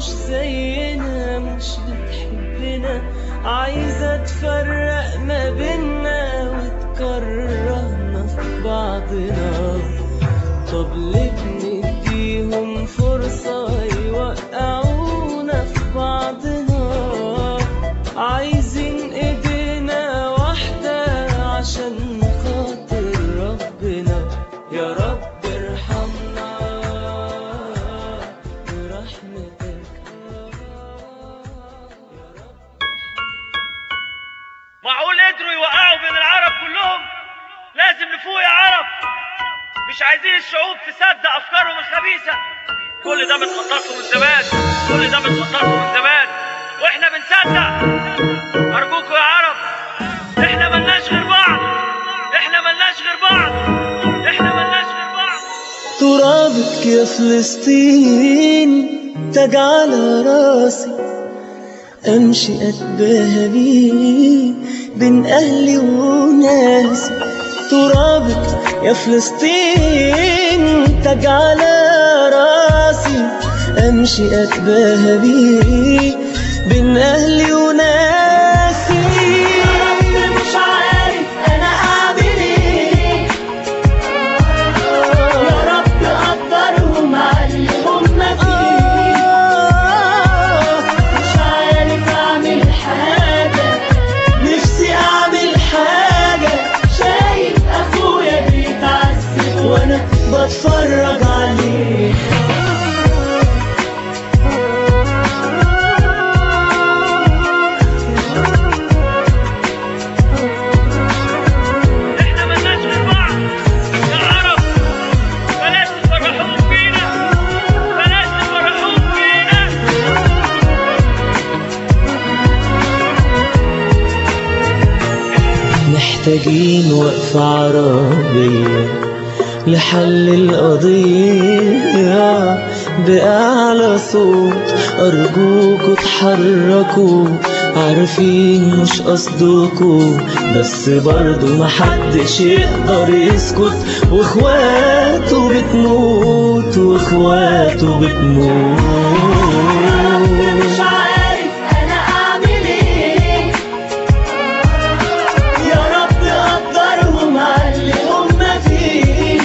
مش زينا مش بتحبنا عايزة تفرق ما بينا وتكرهنا في بعضنا طب ليه بنديهم فرصة يوقعونا في بعضنا عايزين ايدينا واحدة عشان خاطر ربنا يا رب ارحمنا برحمتك يا رب معقول قدروا يوقعوا بين العرب كلهم لازم نفوق يا عرب مش عايزين الشعوب تصدق افكارهم الخبيثه كل ده بتخططوا من زمان كل ده بتخططوا من زمان واحنا بنصدق ارجوكوا يا عرب احنا ملناش غير بعض احنا ملناش غير بعض احنا ملناش غير بعض ترابك يا فلسطين تاج على راسي امشي اتباهى بيه بين اهلي وناسي ترابك يا فلسطين تاج على راسي امشي اتباهى بيه بين اهلي وناسي مش عارف انا اعمل ايه يا رب قدرهم على اللي هم فيه مش عارف اعمل حاجة نفسي اعمل حاجة شايف اخويا بيتعذب وانا بتفرج عليه احنا ملناش غير بعض يا عرب بلاش تفرحوهم فينا بلاش تفرحوهم فينا محتاجين وقفة عربية لحل القضية بأعلى صوت أرجوكوا اتحركوا عارفين مش قصدكوا بس برضو محدش يقدر يسكت واخواته بتموت واخواته بتموت مش عارف انا اعمل ايه يا رب قدرهم على اللي هم فيه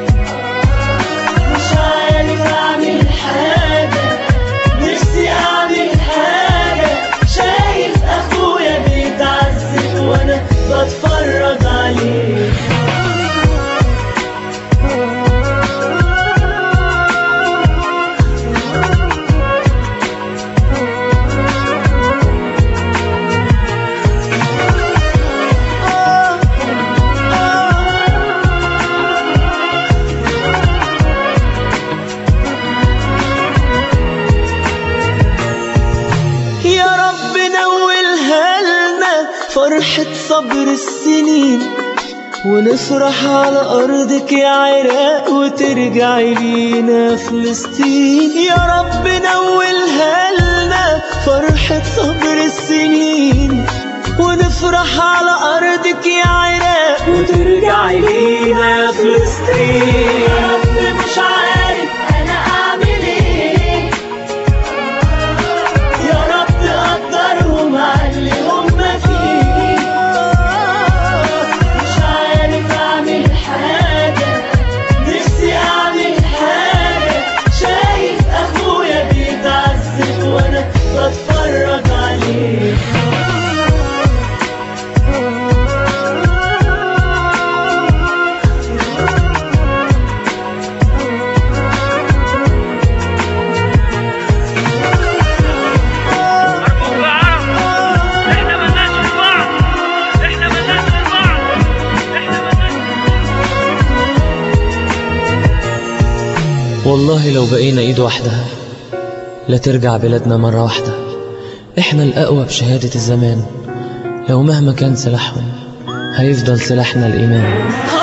مش عارف اعمل حاجة نفسي اعمل حاجة شايف اخويا بيتعذب وانا بتفرج عليه يا رب نولها لنا فرحة صبر السنين ونفرح على أرضك يا عراق وترجعي لينا فلسطين يا رب نولها لنا فرحة صبر السنين ونفرح على أرضك يا عراق وترجعي لينا فلسطين يا رب مش عارف أنا أعمل إيه يا رب قدرهم على اللي هم فيه مش عارف اعمل حاجة نفسي اعمل حاجة شايف اخويا بيتعذب وانا بتفرج عليه ارجوكوا يا عرب احنا ملناش غير بعض احنا ملناش غير بعض احنا ملناش والله لو بقينا ايد واحدة لا ترجع بلادنا مرة واحدة احنا الأقوى بشهادة الزمان لو مهما كان سلاحهم هيفضل سلاحنا الإيمان